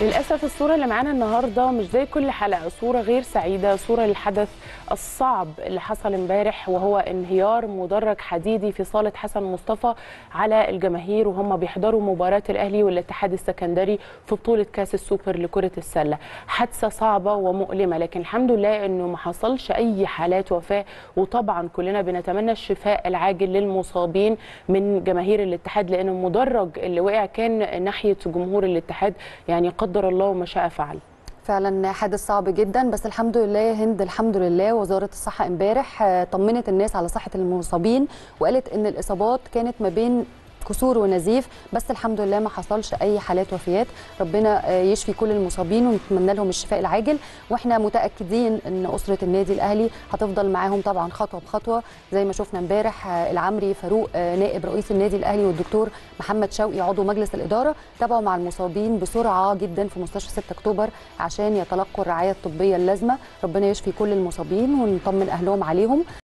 للأسف الصورة اللي معانا النهاردة مش زي كل حلقة صورة غير سعيدة صورة للحدث الصعب اللي حصل امبارح وهو انهيار مدرج حديدي في صالة حسن مصطفى على الجماهير وهم بيحضروا مباراة الأهلي والاتحاد السكندري في بطولة كأس السوبر لكرة السلة حادثة صعبة ومؤلمة لكن الحمد لله انه ما حصلش أي حالات وفاة وطبعا كلنا بنتمنى الشفاء العاجل للمصابين من جماهير الاتحاد لأن المدرج اللي وقع كان ناحية جمهور الاتحاد يعني قدر الله وما شاء فعل فعلا حادث صعب جدا بس الحمد لله يا هند الحمد لله وزاره الصحه امبارح آه، طمنت الناس على صحه المصابين وقالت ان الاصابات كانت ما بين كسور ونزيف بس الحمد لله ما حصلش اي حالات وفيات ربنا آه، يشفي كل المصابين ونتمنى لهم الشفاء العاجل واحنا متاكدين ان اسره النادي الاهلي هتفضل معاهم طبعا خطوه بخطوه زي ما شفنا امبارح آه، العمري فاروق آه، نائب رئيس النادي الاهلي والدكتور محمد شوقي عضو مجلس الاداره تابعوا مع المصابين بسرعه جدا في مستشفى 6 اكتوبر عشان يتلقوا الرعايه الطبيه اللازمه ربنا يشفي كل المصابين ونطمن اهلهم عليهم